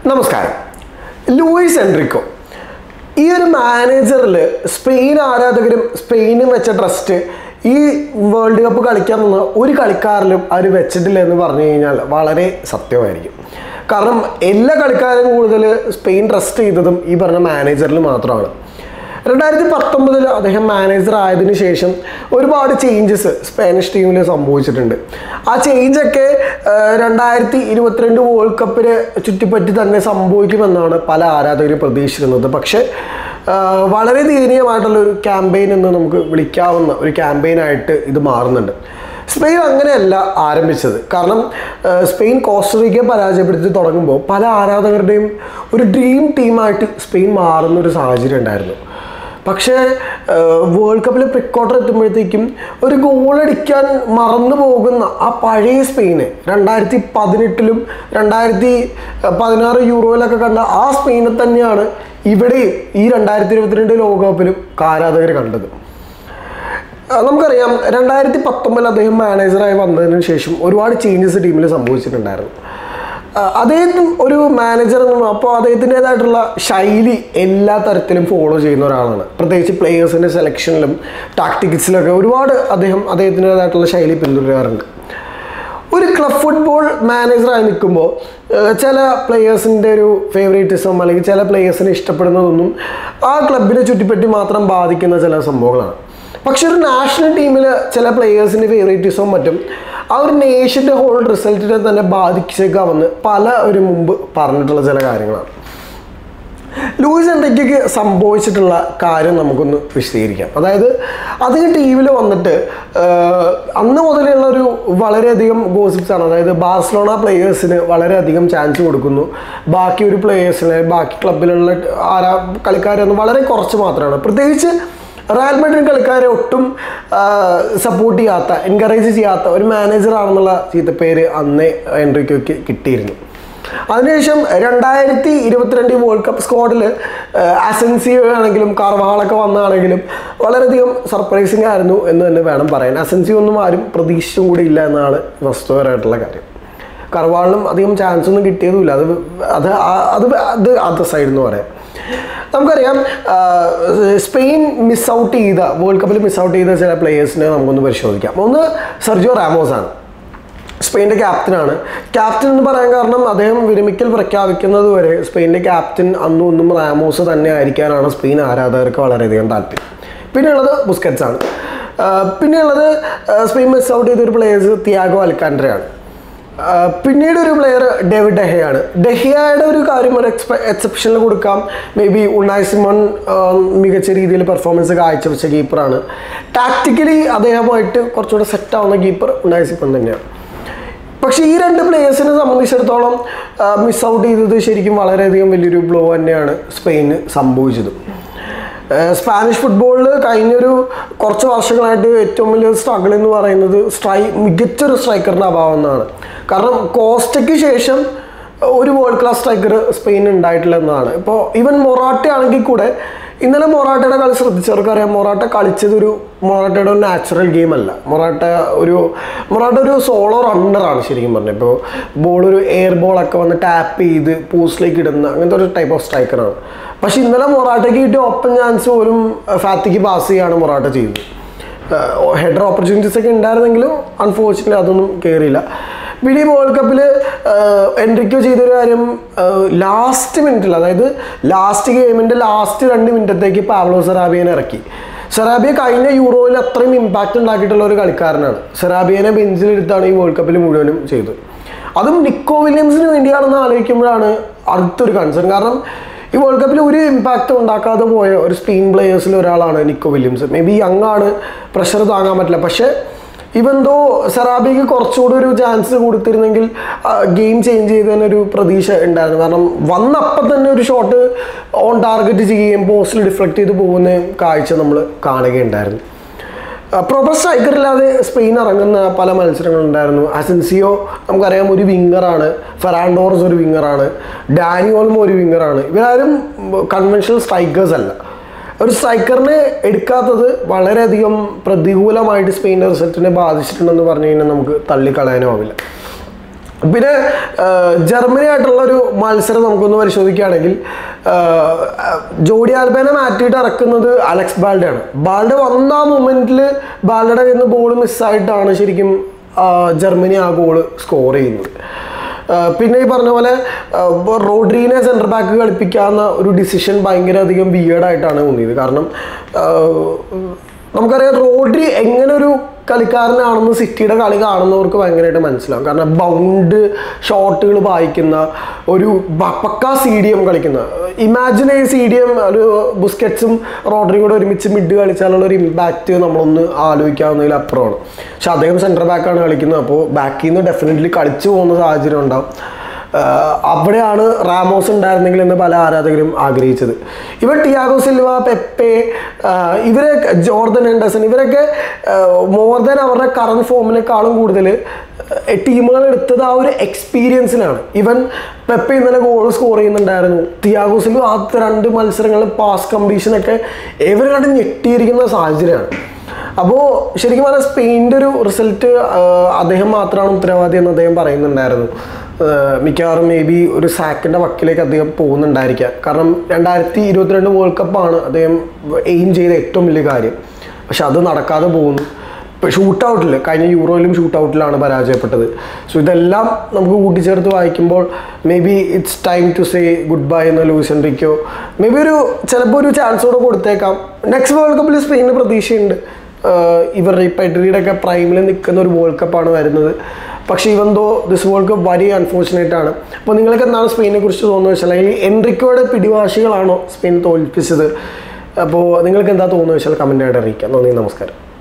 നമസ്കാരം ലൂയിസ് എൻട്രിക്കോ ഈ ഒരു മാനേജറിൽ സ്പെയിൻ ആരാധകരും സ്പെയിനും വെച്ച ട്രസ്റ്റ് ഈ വേൾഡ് കപ്പ് കളിക്കാൻ വന്ന ഒരു കളിക്കാരിലും അവർ വെച്ചിട്ടില്ല എന്ന് പറഞ്ഞു കഴിഞ്ഞാൽ വളരെ സത്യമായിരിക്കും കാരണം എല്ലാ കളിക്കാരും കൂടുതൽ സ്പെയിൻ ട്രസ്റ്റ് ചെയ്തതും ഈ പറഞ്ഞ മാനേജറിൽ മാത്രമാണ് രണ്ടായിരത്തി പത്തൊമ്പതിൽ അദ്ദേഹം മാനേജർ ആയതിനു ശേഷം ഒരുപാട് ചേഞ്ചസ് സ്പാനിഷ് ടീമിൽ സംഭവിച്ചിട്ടുണ്ട് ആ ചേഞ്ചൊക്കെ രണ്ടായിരത്തി ഇരുപത്തിരണ്ട് വേൾഡ് കപ്പിനെ ചുറ്റിപ്പറ്റി തന്നെ സംഭവിക്കുമെന്നാണ് പല ആരാധകരും പ്രതീക്ഷിച്ചിരുന്നത് പക്ഷേ ആ, വളരെ ദയനീയമായിട്ടുള്ള ഒരു ക്യാമ്പയിൻ എന്ന് നമുക്ക് വിളിക്കാവുന്ന ഒരു ക്യാമ്പയിനായിട്ട് ഇത് മാറുന്നുണ്ട് സ്പെയിൻ അങ്ങനെയല്ല ആരംഭിച്ചത് കാരണം ആ, സ്പെയിൻ കോസ്റ്ററിക്കയെ പരാജയപ്പെടുത്തി തുടങ്ങുമ്പോൾ പല ആരാധകരുടെയും ഒരു ഡ്രീം ടീമായിട്ട് സ്പെയിൻ മാറുന്ന ഒരു സാഹചര്യം ഉണ്ടായിരുന്നു പക്ഷേ വേൾഡ് കപ്പിൽ പ്രിക്കോട്ടർ എത്തുമ്പോഴത്തേക്കും ഒരു ഗോൾ അടിക്കാൻ മറന്നു പോകുന്ന ആ പഴയ സ്പെയിന് രണ്ടായിരത്തി പതിനെട്ടിലും രണ്ടായിരത്തി പതിനാറ് യൂറോയിലൊക്കെ കണ്ട ആ സ്പെയിനെ തന്നെയാണ് ഇവിടെയും ഈ രണ്ടായിരത്തി ഇരുപത്തിരണ്ട് ലോകകപ്പിലും ആരാധകർ കണ്ടത് ആ, നമുക്കറിയാം രണ്ടായിരത്തി പത്തൊമ്പതിൽ അദ്ദേഹം മാനേജറായി വന്നതിന് ശേഷം ഒരുപാട് ചേഞ്ചസ് ടീമിൽ സംഭവിച്ചിട്ടുണ്ടായിരുന്നു ആ, അദ്ദേഹം ഒരു മാനേജർ എന്നും അപ്പോൾ അദ്ദേഹത്തിൻ്റെതായിട്ടുള്ള ശൈലി എല്ലാ തരത്തിലും ഫോളോ ചെയ്യുന്ന ഒരാളാണ് പ്രത്യേകിച്ച് പ്ലേയേഴ്സിൻ്റെ സെലക്ഷനിലും ടാക്ടിക്സിലൊക്കെ ഒരുപാട് അദ്ദേഹം അദ്ദേഹത്തിൻ്റെതായിട്ടുള്ള ശൈലി പിന്തുടരാറുണ്ട് ഒരു ക്ലബ് ഫുട്ബോൾ മാനേജറായി നിൽക്കുമ്പോൾ ചില പ്ലേയേഴ്സിൻ്റെ ഒരു ഫേവറേറ്റിസം അല്ലെങ്കിൽ ചില പ്ലേയേഴ്സിനെ ഇഷ്ടപ്പെടുന്നതൊന്നും ആ ക്ലബിനെ ചുറ്റിപ്പറ്റി മാത്രം ബാധിക്കുന്ന ചില സംഭവങ്ങളാണ് പക്ഷെ ഒരു നാഷണൽ ടീമിൽ ചില പ്ലേയേഴ്സിൻ്റെ ഫേവറേറ്റിസവും മറ്റും ആ ഒരു നേഷൻ്റെ ഹോൾ റിസൾട്ടിനെ തന്നെ ബാധിച്ചേക്കാമെന്ന് പല ഒരു മുമ്പ് പറഞ്ഞിട്ടുള്ള ചില കാര്യങ്ങളാണ് ലൂയിസ് എൻറിക്കയ്ക്ക് സംഭവിച്ചിട്ടുള്ള കാര്യം നമുക്കൊന്ന് വിശദീകരിക്കാം അതായത് അദ്ദേഹം ടി വിയിൽ വന്നിട്ട് ആഹ്, അന്ന് മുതലുള്ള ഒരു വളരെയധികം ഗോസിപ്സ് ആണ് അതായത് ബാഴ്സലോണ പ്ലേയേഴ്സിന് വളരെയധികം ചാൻസ് കൊടുക്കുന്നു ബാക്കി ഒരു പ്ലേയേഴ്സിന് ബാക്കി ക്ലബിലുള്ള ആരാ കളിക്കാരൊന്നും വളരെ കുറച്ച് മാത്രമാണ് പ്രത്യേകിച്ച് റയൽ മാഡ്രിഡ് കളിക്കാരെ ഒട്ടും സപ്പോർട്ട് ചെയ്യാത്ത എൻകറേജ് ചെയ്യാത്ത ഒരു മാനേജറാണെന്നുള്ള ചീത്തപ്പേര് അന്നേ എൻട്രിക്കോയ്ക്ക് കിട്ടിയിരുന്നു അതിനുശേഷം രണ്ടായിരത്തി ഇരുപത്തിരണ്ട് വേൾഡ് കപ്പ് സ്ക്വാഡിൽ അസൻസിയോ ആണെങ്കിലും കാർവാളൊക്കെ വന്നാണെങ്കിലും വളരെയധികം സർപ്രൈസിങ് ആയിരുന്നു എന്ന് തന്നെ വേണം പറയാൻ അസൻസിയോ ഒന്നും ആരും പ്രതീക്ഷിച്ചും കൂടി ഇല്ല എന്നാണ് വസ്തുപരമായിട്ടുള്ള കാര്യം കർവാളിനും അധികം ചാൻസ് ഒന്നും കിട്ടിയതുമില്ല അത് അത് ആ- അത് അത് അത് സൈഡ് എന്ന് പറയാം നമുക്കറിയാം ആ, സ്പെയിൻ മിസ് ഔട്ട് ചെയ്ത വേൾഡ് കപ്പിൽ മിസ് ഔട്ട് ചെയ്ത ചില പ്ലേയേഴ്സിനെ നമുക്കൊന്ന് പരിശോധിക്കാം ഒന്ന് സെർജിയോ റാമോസ് ആണ് സ്പെയിൻ്റെ ക്യാപ്റ്റനാണ് ക്യാപ്റ്റൻ എന്ന് പറയാൻ കാരണം അദ്ദേഹം വിരമിക്കൽ പ്രഖ്യാപിക്കുന്നത് വരെ സ്പെയിൻ്റെ ക്യാപ്റ്റൻ അന്നും ഒന്നും റാമോസ് തന്നെ ആയിരിക്കാനാണ് സ്പെയിൻ ആരാധകർക്ക് വളരെയധികം താല്പര്യം പിന്നെയുള്ളത് ബുസ്കറ്റ്സ് ആണ് ആ, പിന്നെയുള്ളത് ആ, സ്പെയിൻ മിസ് ഔട്ട് ചെയ്ത ഒരു പ്ലേയേഴ്സ് തിയാഗോ അൽക്കാൻഡ്രയാണ് ആ, പിന്നീട് ഒരു പ്ലെയർ ഡേവിഡ് ഡെഹയാണ് ഡെഹിയയുടെ ഒരു കാര്യം ഒരു എക്സ്പെ എക്സെപ്ഷനിൽ കൊടുക്കാം മേ ബി ഉണ്ണായി സിമൺ ആ, മികച്ച രീതിയിൽ പെർഫോമൻസ് കാഴ്ചവെച്ച കീപ്പറാണ് ടാക്ടിക്കലി അദ്ദേഹമായിട്ട് കുറച്ചുകൂടെ സെറ്റ് ആവുന്ന കീപ്പർ ഉണ്ണായി സിമൺ തന്നെയാണ് പക്ഷേ ഈ രണ്ട് പ്ലേയേഴ്സിനെ സംബന്ധിച്ചിടത്തോളം മിസ് ഔട്ട് ചെയ്തത് ശരിക്കും വളരെയധികം വലിയൊരു ബ്ലോ തന്നെയാണ് സ്പെയിന് സംഭവിച്ചത് ഏഹ് സ്പാനിഷ് ഫുട്ബോളിൽ കഴിഞ്ഞൊരു കുറച്ച് വർഷങ്ങളായിട്ട് ഏറ്റവും വലിയ സ്ട്രഗിൾ എന്ന് പറയുന്നത് സ്ട്രൈ മികച്ചൊരു സ്ട്രൈക്കറിൻ്റെ അഭാവം എന്നാണ് കാരണം കോസ്റ്റയ്ക്ക് ശേഷം ഒരു വേൾഡ് ക്ലാസ് സ്ട്രൈക്കർ സ്പെയിൻ ഉണ്ടായിട്ടില്ല എന്നതാണ് ഇപ്പോൾ ഈവൻ മൊറാട്ട ആണെങ്കിൽ കൂടെ ഇന്നലെ മൊറാട്ടയുടെ കളി ശ്രദ്ധിച്ചവർക്കറിയാം മൊറാട്ട കളിച്ചത് ഒരു മൊറാട്ടയുടെ ഒരു നാച്ചുറൽ ഗെയിം അല്ല മൊറാട്ട ഒരു മൊറാട്ട ഒരു സോളോ റണ്ണറാണ് ശരിക്കും പറഞ്ഞത് ഇപ്പോൾ ബോൾ ഒരു എയർ ബോളൊക്കെ വന്ന് ടാപ്പ് ചെയ്ത് പോസ്റ്റിലേക്ക് ഇടുന്ന അങ്ങനത്തെ ഒരു ടൈപ്പ് ഓഫ് സ്ട്രൈക്കറാണ് പക്ഷെ ഇന്നലെ മൊറാട്ടയ്ക്ക് കിട്ടിയ ഓപ്പൺ ചാൻസ് പോലും ഫാത്തിക്ക് പാസ് ചെയ്യാണ് മൊറാട്ട ചെയ്തത് ഹെഡർ ഓപ്പർച്യൂണിറ്റീസ് ഒക്കെ ഉണ്ടായിരുന്നെങ്കിലും അൺഫോർച്ചുനേറ്റ്ലി അതൊന്നും കയറിയില്ല പിന്നെ ഈ വേൾഡ് കപ്പിൽ എൻട്രിക്കോ ചെയ്തൊരു കാര്യം ലാസ്റ്റ് മിനിറ്റിൽ അതായത് ലാസ്റ്റ് ഗെയിമിൻ്റെ ലാസ്റ്റ് രണ്ട് മിനിറ്റത്തേക്ക് പാവ്ലോ സെറാബിയനെ ഇറക്കി സെറാബിയ കഴിഞ്ഞ യൂറോയിൽ അത്രയും ഇമ്പാക്റ്റ് ഉണ്ടാക്കിയിട്ടുള്ള ഒരു കളിക്കാരനാണ് സെറാബിയനെ ബെഞ്ചിലെടുത്താണ് ഈ വേൾഡ് കപ്പിൽ മുഴുവനും ചെയ്തത് അതും നിക്കോ വില്യംസിന് വേണ്ടിയാണെന്ന് ആലോചിക്കുമ്പോഴാണ് അടുത്തൊരു കൺസേൺ കാരണം ഈ വേൾഡ് കപ്പിൽ ഒരു ഇമ്പാക്റ്റ് ഉണ്ടാക്കാതെ പോയ ഒരു സ്പെയിൻ പ്ലേയേഴ്സിൽ ഒരാളാണ് Nico Williams maybe young ആണ് പ്രഷർ താങ്ങാൻ പറ്റില്ല പക്ഷേ ഇവൻ ദോ സെറാബിക്ക് കുറച്ചുകൂടി ഒരു ചാൻസ് കൊടുത്തിരുന്നെങ്കിൽ ഗെയിം ചേഞ്ച് ചെയ്തതിനൊരു പ്രതീക്ഷ ഉണ്ടായിരുന്നു കാരണം വന്നപ്പം തന്നെ ഒരു ഷോട്ട് ഓൺ ടാർഗറ്റ് ചെയ്യുകയും പോസ്റ്റിൽ ഡിഫ്ലക്റ്റ് ചെയ്ത് പോകുന്ന കാഴ്ച നമ്മൾ കാണുകയുണ്ടായിരുന്നു പ്രോപ്പർ സ്ട്രൈക്കർ ഇല്ലാതെ സ്പെയിൻ ഇറങ്ങുന്ന പല മത്സരങ്ങളുണ്ടായിരുന്നു അസൻസിയോ നമുക്കറിയാം ഒരു വിങ്ങറാണ് ഫെറാൻഡോർസ് ഒരു വിങ്ങറാണ് ഡാനിയോൾമോ ഒരു വിങ്ങറാണ് ഇവരാരും കൺവെൻഷണൽ സ്ട്രൈക്കേഴ്സ് അല്ല ഒരു സ്ട്രൈക്കറിനെ എടുക്കാത്തത് വളരെയധികം പ്രതികൂലമായിട്ട് സ്പെയിൻ്റെ റിസൾട്ടിനെ ബാധിച്ചിട്ടുണ്ടെന്ന് പറഞ്ഞു കഴിഞ്ഞാൽ നമുക്ക് തള്ളിക്കളയാനോ ആവില്ല പിന്നെ ആ, ജർമ്മനി ആയിട്ടുള്ള ഒരു മത്സരം നമുക്കൊന്ന് പരിശോധിക്കുകയാണെങ്കിൽ ആ, ജോഡി ആൽബേനെ മാറ്റിയിട്ട് ഇറക്കുന്നത് അലക്സ് ബാൽഡയാണ് ബാൽഡ വന്ന ആ മൊമെന്റിൽ ബാൽഡയുടെ കയ്യിൽ നിന്ന് ബോൾ മിസ്സായിട്ടാണ് ശരിക്കും ആ, ജർമ്മനി ആ ഗോൾ സ്കോർ ചെയ്യുന്നത് ആ, പിന്നെ ഈ പറഞ്ഞ പോലെ ആ, ഇപ്പൊ റോഡ്രീനെ സെൻറ്റർ ബാക്ക് കളിപ്പിക്കാവുന്ന ഒരു ഡിസിഷൻ ഭയങ്കര അധികം വിയേഡായിട്ടാണ് തോന്നിയത് കാരണം ആ, നമുക്കറിയാം റോഡ്രി എങ്ങനെ ഒരു കളിക്കാരനാണെന്ന് സിറ്റിയുടെ കളി കാണുന്നവർക്ക് ഭയങ്കരമായിട്ട് മനസ്സിലാവും കാരണം ബൗണ്ട് ഷോട്ടുകൾ വായിക്കുന്ന ഒരു ബ- പക്കാ സി ഡി എം കളിക്കുന്ന ഇമാജിൻ ഈ സി ഡി എം ഒരു ബുസ്കറ്റ്സും റോഡ്രിയും കൂടെ ഒരുമിച്ച് മിഡ് കളിച്ചാലുള്ള ഒരു ഇമ്പാക്റ്റ് നമ്മളൊന്ന് ആലോചിക്കാവുന്നതിൽ അപ്പുറമാണ് പക്ഷെ അദ്ദേഹം സെൻറ്റർ ബാക്കാണ് കളിക്കുന്നത് അപ്പോൾ ബാക്കിൽ നിന്ന് ഡെഫിനറ്റ്ലി കളിച്ചു പോകുന്ന സാഹചര്യം ഉണ്ടാവും ആഹ് അവിടെയാണ് റാമോസ് ഉണ്ടായിരുന്നെങ്കിൽ എന്ന് പല ആരാധകരും ആഗ്രഹിച്ചത് ഇവർ ടിയാഗോ സിൽവ പെപ്പെ ആഹ് ഇവരെ ജോർദൻ ഹെൻഡേഴ്സൺ ഇവരൊക്കെ മോർ ദാൻ അവരുടെ കറണ്ട് ഫോമിനേക്കാളും കൂടുതൽ ടീമുകൾ എടുത്തത് ആ ഒരു എക്സ്പീരിയൻസിനാണ് ഇവൻ പെപ്പെ ഇന്നലെ ഗോൾ സ്കോർ ചെയ്യുന്നുണ്ടായിരുന്നു തിയാഗോ സിൽവ ആദ്യത്തെ രണ്ട് മത്സരങ്ങളിൽ പാസ് കമ്പീഷനൊക്കെ ഇവർ കണ്ട് ഞെട്ടിയിരിക്കുന്ന സാഹചര്യമാണ് അപ്പോൾ ശരിക്കും പറഞ്ഞാൽ സ്പെയിൻ്റെ ഒരു റിസൾട്ട് അദ്ദേഹം മാത്രമാണ് ഉത്തരവാദി എന്ന് അദ്ദേഹം പറയുന്നുണ്ടായിരുന്നു ആഹ് മിക്കവാറും മേ ബി ഒരു സാക്കിൻ്റെ വക്കിലേക്ക് അദ്ദേഹം പോകുന്നുണ്ടായിരിക്കാം കാരണം രണ്ടായിരത്തി ഇരുപത്തിരണ്ട് വേൾഡ് കപ്പാണ് അദ്ദേഹം എയിം ചെയ്ത ഏറ്റവും വലിയ കാര്യം പക്ഷെ അത് നടക്കാതെ പോകുന്നു ഇപ്പോൾ ഷൂട്ട് ഔട്ടിൽ കഴിഞ്ഞ യൂറോയിലും ഷൂട്ട് ഔട്ടിലാണ് പരാജയപ്പെട്ടത് സോ ഇതെല്ലാം നമുക്ക് കൂട്ടിച്ചേർത്ത് വായിക്കുമ്പോൾ maybe it's time to say goodbye എന്ന ലൂയിസ് എൻറിക്കോ മേ ബി ഒരു ചിലപ്പോൾ ഒരു ചാൻസ് കൂടെ കൊടുത്തേക്കാം നെക്സ്റ്റ് വേൾഡ് കപ്പിൽ സ്പെയിനിന് പ്രതീക്ഷയുണ്ട് ആഹ് ഇവരുടെ ഈ പെഡ്രിയുടെ ഒക്കെ പ്രൈമിൽ നിൽക്കുന്ന ഒരു വേൾഡ് കപ്പാണ് വരുന്നത് പക്ഷേ ഇവൻ ദോ ദിസ് വേൾഡ് കപ്പ് വളരെ അൺഫോർച്ചുനേറ്റ് ആണ് അപ്പോൾ നിങ്ങൾക്ക് എന്താണ് സ്പെയിനെ കുറിച്ച് തോന്നുന്നത് വെച്ചാൽ അല്ലെങ്കിൽ എൻറിക്കോയുടെ പിടിവാശികളാണോ സ്പെയിൻ തോൽപ്പിച്ചത് അപ്പോൾ നിങ്ങൾക്ക് എന്താ തോന്നുന്നത് വെച്ചാൽ കമൻറ്റായിട്ട് അറിയിക്കാം നന്ദി നമസ്കാരം